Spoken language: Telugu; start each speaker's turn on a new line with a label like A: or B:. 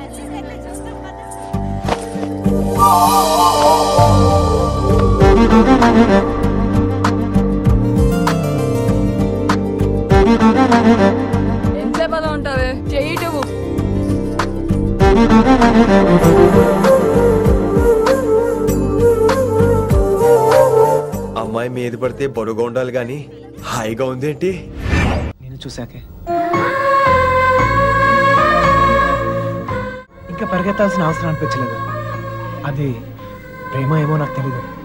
A: ఎంతసేపు అలా ఉంటావే చెయ్యిటువు
B: అమ్మాయి మీద పడితే బరువుగా ఉండాలి కానీ హాయిగా ఉందేంటి
C: నేను చూశాకే ఇంకా పరిగెత్తాల్సిన అవసరం అనిపించలేదు అది ప్రేమ ఏమో నాకు తెలీదు